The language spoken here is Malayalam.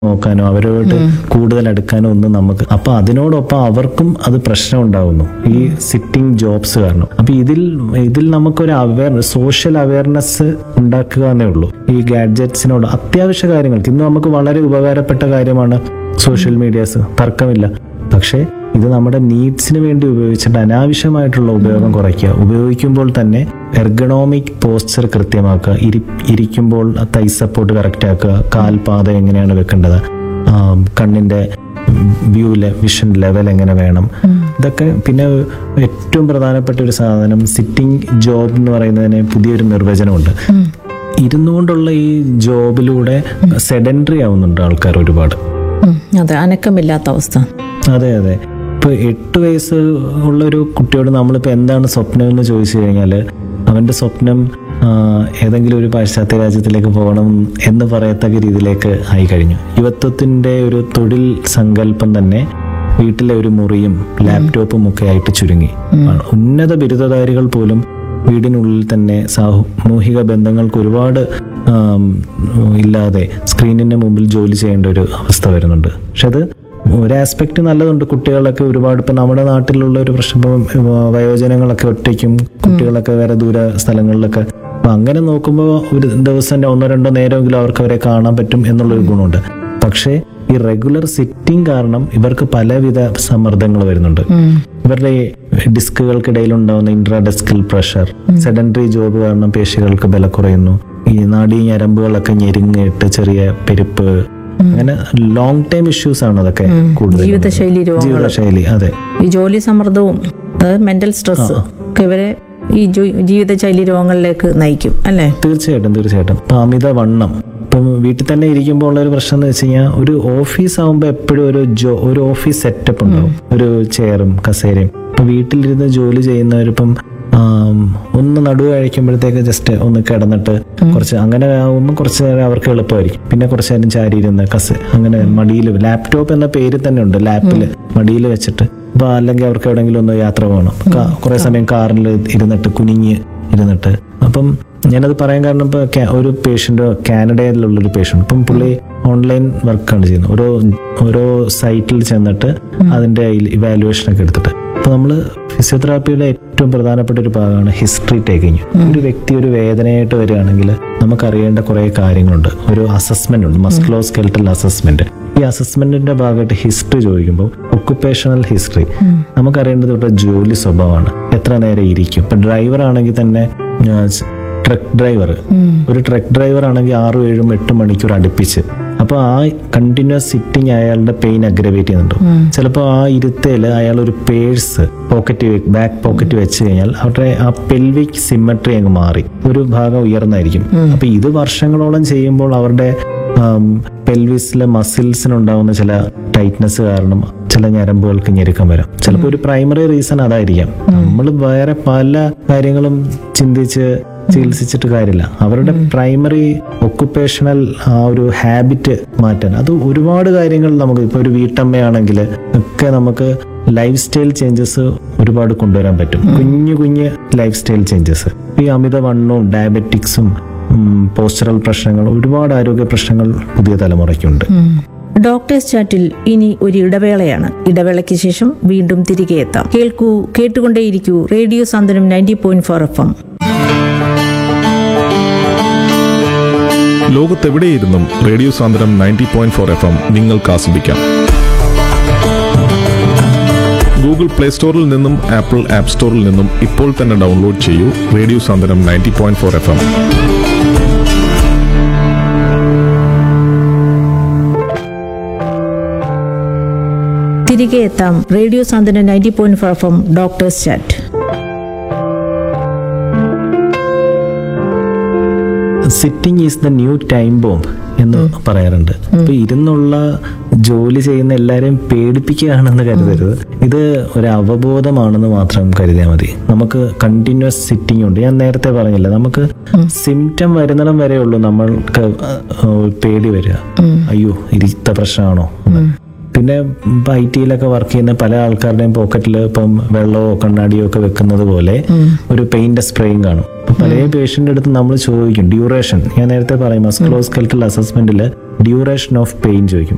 നോക്കാനോ അവരോട് കൂടുതൽ അടുക്കാനോ ഒന്നും നമുക്ക് അപ്പൊ അതിനോടൊപ്പം അവർക്കും അത് പ്രശ്നം ഉണ്ടാവുന്നു ഈ സിറ്റിംഗ് ജോബ്സ് കാരണം അപ്പൊ ഇതിൽ ഇതിൽ നമുക്കൊരു അവയർ സോഷ്യൽ അവയർനെസ് ഉണ്ടാക്കുക എന്നേ ഉള്ളൂ ഈ ഗാഡ്ജറ്റ്സിനോട് അത്യാവശ്യ കാര്യങ്ങൾക്ക് ഇന്ന് നമുക്ക് വളരെ ഉപകാരപ്പെട്ട കാര്യമാണ് സോഷ്യൽ മീഡിയാസ് തർക്കമില്ല പക്ഷേ ഇത് നമ്മുടെ നീഡ്സിന് വേണ്ടി ഉപയോഗിച്ചിട്ട് അനാവശ്യമായിട്ടുള്ള ഉപയോഗം കുറയ്ക്കുക ഉപയോഗിക്കുമ്പോൾ തന്നെ എർഗണോമിക് പോസ്ചർ കൃത്യമാക്കുക ഇരി ഇരിക്കുമ്പോൾ തൈ സപ്പോർട്ട് കറക്റ്റ് ആക്കുക കാൽപാദം എങ്ങനെയാണ് വെക്കേണ്ടത് ആം, കണ്ണിന്റെ വ്യൂ വിഷൻ ലെവൽ എങ്ങനെ വേണം ഇതൊക്കെ പിന്നെ ഏറ്റവും പ്രധാനപ്പെട്ട ഒരു സാധനം സിറ്റിംഗ് ജോബ് എന്ന് പറയുന്നതിന് പുതിയൊരു നിർവചനമുണ്ട് ഇരുന്നുകൊണ്ടുള്ള ഈ ജോബിലൂടെ സെഡൻഡറി ആവുന്നുണ്ട് ആൾക്കാർ ഒരുപാട് ഉം, അതെ അനക്കമില്ലാത്ത അവസ്ഥ അതെ അതെ ഇപ്പൊ എട്ട് വയസ്സ് ഉള്ള ഒരു കുട്ടിയോട് നമ്മളിപ്പോൾ എന്താണ് സ്വപ്നം എന്ന് ചോദിച്ചു കഴിഞ്ഞാൽ അവന്റെ സ്വപ്നം ആ, ഏതെങ്കിലും ഒരു പാശ്ചാത്യ രാജ്യത്തിലേക്ക് പോകണം എന്ന് പറയത്തക്ക രീതിയിലേക്ക് ആയി കഴിഞ്ഞു യുവത്വത്തിന്റെ ഒരു തൊഴിൽ സങ്കല്പം തന്നെ വീട്ടിലെ ഒരു മുറിയും ലാപ്ടോപ്പും ഒക്കെ ആയിട്ട് ചുരുങ്ങി ഉന്നത ബിരുദധാരികൾ പോലും വീടിനുള്ളിൽ തന്നെ സാമൂഹിക ബന്ധങ്ങൾക്ക് ഒരുപാട് ആം, ഇല്ലാതെ സ്ക്രീനിന്റെ മുമ്പിൽ ജോലി ചെയ്യേണ്ട ഒരു അവസ്ഥ വരുന്നുണ്ട് പക്ഷെ അത് ഒരു ആസ്പെക്ട് നല്ലതുണ്ട് കുട്ടികളൊക്കെ ഒരുപാട് ഇപ്പം നമ്മുടെ നാട്ടിലുള്ള ഒരു പ്രശ്നം ഇപ്പം വയോജനങ്ങളൊക്കെ ഒറ്റയ്ക്കും കുട്ടികളൊക്കെ വേറെ ദൂര സ്ഥലങ്ങളിലൊക്കെ അപ്പൊ അങ്ങനെ നോക്കുമ്പോൾ ഒരു ദിവസം ഒന്നോ രണ്ടോ നേരമെങ്കിലും അവർക്ക് അവരെ കാണാൻ പറ്റും എന്നുള്ളൊരു ഗുണമുണ്ട് പക്ഷേ ഈ റെഗുലർ സിറ്റിംഗ് കാരണം ഇവർക്ക് പലവിധ സമ്മർദ്ദങ്ങൾ വരുന്നുണ്ട് ഇവരുടെ ഈ ഡിസ്കുകൾക്കിടയിൽ ഉണ്ടാവുന്ന ഇൻട്രാഡെസ്കൽ പ്രഷർ സെഡൻഡറി ജോബ് കാരണം പേശികൾക്ക് ബല കുറയുന്നു ഈ നാഡീ ഞരമ്പുകളൊക്കെ ഞെരുങ്ങിയിട്ട് ചെറിയ പെരുപ്പ് അങ്ങനെ ലോങ് ടൈം ഇഷ്യൂസ് ആണ് അതൊക്കെ കൂടുതൽ ജീവിതശൈലി രോഗങ്ങൾ ജീവിതശൈലി അതെ ഈ ജോലി സമ്മർദ്ദവും അതായത് മെന്റൽ സ്ട്രെസ് ഒക്കെ ഇവരെ ഈ ജോ- ജീവിതശൈലി രോഗങ്ങളിലേക്ക് നയിക്കും അല്ലേ തീർച്ചയായിട്ടും തീർച്ചയായിട്ടും ഇപ്പൊ അമിത വണ്ണം ഇപ്പം വീട്ടിൽ തന്നെ ഇരിക്കുമ്പോൾ ഉള്ള ഒരു പ്രശ്നം എന്ന് വെച്ച് കഴിഞ്ഞാൽ ഒരു ഓഫീസ് ആകുമ്പോൾ എപ്പോഴും ഒരു ജോ ഒരു ഓഫീസ് സെറ്റപ്പ് ഉണ്ടാവും ഒരു ചെയറും കസേരയും ഇപ്പൊ വീട്ടിലിരുന്ന് ജോലി ചെയ്യുന്നവരിപ്പം ആം, ഒന്ന് നടുവ് കഴിക്കുമ്പോഴത്തേക്ക് ജസ്റ്റ് ഒന്ന് കിടന്നിട്ട് കുറച്ച് അങ്ങനെ ആകുമ്പോൾ കുറച്ച് നേരം അവർക്ക് എളുപ്പമായിരിക്കും പിന്നെ കുറച്ച് നേരം ചാരി ഇരുന്ന് കസ് അങ്ങനെ മടിയിൽ ലാപ്ടോപ്പ് എന്ന പേര് തന്നെ ഉണ്ട് ലാപ്പിൽ മടിയിൽ വെച്ചിട്ട് അപ്പൊ അല്ലെങ്കിൽ അവർക്ക് എവിടെയെങ്കിലും ഒന്ന് യാത്ര പോകണം ക- കുറെ സമയം കാറിൽ ഇരുന്നിട്ട് കുനിഞ്ഞ് ഇരുന്നിട്ട് അപ്പം ഞാനത് പറയാൻ കാരണം ഇപ്പൊ കാ- ഒരു പേഷ്യന്റ് കാനഡയിലുള്ള ഒരു പേഷ്യന്റ് ഇപ്പം പുള്ളി ഓൺലൈൻ വർക്കാണ് ചെയ്യുന്നത് ഓരോ ഓരോ സൈറ്റിൽ ചെന്നിട്ട് അതിന്റെ ഇവാലുവേഷൻ ഒക്കെ എടുത്തിട്ട് അപ്പൊ നമ്മള് ഫിസിയോതെറാപ്പിയുടെ ഏറ്റവും പ്രധാനപ്പെട്ട ഒരു ഭാഗമാണ് ഹിസ്റ്ററി ടേക്കിങ് ഒരു വ്യക്തി ഒരു വേദനയായിട്ട് വരികയാണെങ്കിൽ നമുക്കറിയേണ്ട കുറെ കാര്യങ്ങളുണ്ട് ഒരു അസസ്മെന്റ് ഉണ്ട് മസ്ക്ലോ സ്കെൽട്ടൽ അസസ്മെന്റ് ഈ അസസ്മെന്റിന്റെ ഭാഗമായിട്ട് ഹിസ്റ്ററി ചോദിക്കുമ്പോൾ ഒക്കുപേഷണൽ ഹിസ്റ്ററി നമുക്കറിയേണ്ടത് ഇവിടെ ജോലി സ്വഭാവമാണ് എത്ര നേരം ഇരിക്കും ഇപ്പൊ ഡ്രൈവർ ആണെങ്കിൽ തന്നെ ട്രക്ക് ഡ്രൈവർ ഒരു ട്രക്ക് ഡ്രൈവർ ആണെങ്കിൽ ആറും ഏഴും എട്ട് മണിക്കൂർ അടുപ്പിച്ച് അപ്പൊ ആ കണ്ടിന്യൂസ് സിറ്റിംഗ് അയാളുടെ പെയിൻ അഗ്രവേറ്റ് ചെയ്യുന്നുണ്ട് ചിലപ്പോൾ ആ ഇരുത്തേല് അയാൾ ഒരു പേഴ്സ് പോക്കറ്റ് ബാക്ക് പോക്കറ്റ് വെച്ച് കഴിഞ്ഞാൽ അവരുടെ ആ പെൽവിക് സിമ്മട്രി അങ്ങ് മാറി ഒരു ഭാഗം ഉയർന്നായിരിക്കും അപ്പൊ ഇത് വർഷങ്ങളോളം ചെയ്യുമ്പോൾ അവരുടെ പെൽവിസിലെ മസിൽസിനുണ്ടാവുന്ന ചില ടൈറ്റ്നസ് കാരണം ചില ഞരമ്പുകൾക്ക് ഞെരുക്കം വരാം ചിലപ്പോൾ ഒരു പ്രൈമറി റീസൺ അതായിരിക്കാം നമ്മൾ വേറെ പല കാര്യങ്ങളും ചിന്തിച്ച് ചികിത്സിച്ചിട്ട് കാര്യമില്ല അവരുടെ പ്രൈമറി ഒക്കുപേഷണൽ ആ ഒരു ഹാബിറ്റ് മാറ്റാൻ അത് ഒരുപാട് കാര്യങ്ങൾ നമുക്ക് ഇപ്പോൾ ഒരു വീട്ടമ്മയാണെങ്കിൽ ഒക്കെ നമുക്ക് ലൈഫ് സ്റ്റൈൽ ചേഞ്ചസ് ഒരുപാട് കൊണ്ടുവരാൻ പറ്റും കുഞ്ഞു കുഞ്ഞ് ലൈഫ് സ്റ്റൈൽ ചേഞ്ചസ് ഈ അമിതവണ്ണവും ഡയബറ്റിക്സും പോസ്റ്ററൽ പ്രശ്നങ്ങൾ ഒരുപാട് ആരോഗ്യ പ്രശ്നങ്ങൾ പുതിയ തലമുറയ്ക്കുണ്ട് ഡോക്ടേഴ്സ് ചാറ്റിൽ ഇനി ഒരു ഇടവേളയാണ് ഇടവേളയ്ക്ക് ശേഷം വീണ്ടും തിരികെ എത്താം കേൾക്കൂ കേട്ടുകൊണ്ടേയിരിക്കൂ radio Santhwanam ninety point four F M ലോകത്തെവിടെയിരുന്നും radio Sandram ninety point four F M നിങ്ങൾക്ക് ആസ്വദിക്കാം ഗൂഗിൾ പ്ലേ സ്റ്റോറിൽ നിന്നും ആപ്പിൾ ആപ്പ് സ്റ്റോറിൽ നിന്നും ഇപ്പോൾ തന്നെ ഡൗൺലോഡ് ചെയ്യൂ radio Sandram ninety point four F M തിരികെ എത്താം radio Santhwanam ninety point four F M doctors chat sitting is the new time bomb എന്ന് പറയാറുണ്ട് അപ്പൊ ഇരുന്നുള്ള ജോലി ചെയ്യുന്ന എല്ലാവരെയും പേടിപ്പിക്കുകയാണെന്ന് കരുതരുത് ഇത് ഒരു അവബോധമാണെന്ന് മാത്രം കരുതിയാൽ മതി നമുക്ക് കണ്ടിന്യൂസ് സിറ്റിംഗ് ഉണ്ട് ഞാൻ നേരത്തെ പറഞ്ഞില്ല നമുക്ക് സിംറ്റം വരുന്നിടം വരെ ഉള്ളൂ നമ്മൾക്ക് ഏഹ്, പേടി വരിക അയ്യോ ഇരുത്ത പ്രശ്നമാണോ എന്ന്. പിന്നെ ഇപ്പം ഐ ടിയിലൊക്കെ വർക്ക് ചെയ്യുന്ന പല ആൾക്കാരുടെയും പോക്കറ്റിൽ ഇപ്പം വെള്ളമോ കണ്ണാടിയോ ഒക്കെ വെക്കുന്നത് പോലെ ഒരു പെയിന്റ് സ്പ്രേയും കാണും അപ്പൊ പല പേഷ്യന്റ് അടുത്ത് നമ്മൾ ചോദിക്കും ഡ്യൂറേഷൻ ഞാൻ നേരത്തെ പറയും മസ്കുലോസ്കെൽറ്റൽ അസസ്മെന്റിൽ ഡ്യൂറേഷൻ ഓഫ് പെയിൻ ചോദിക്കും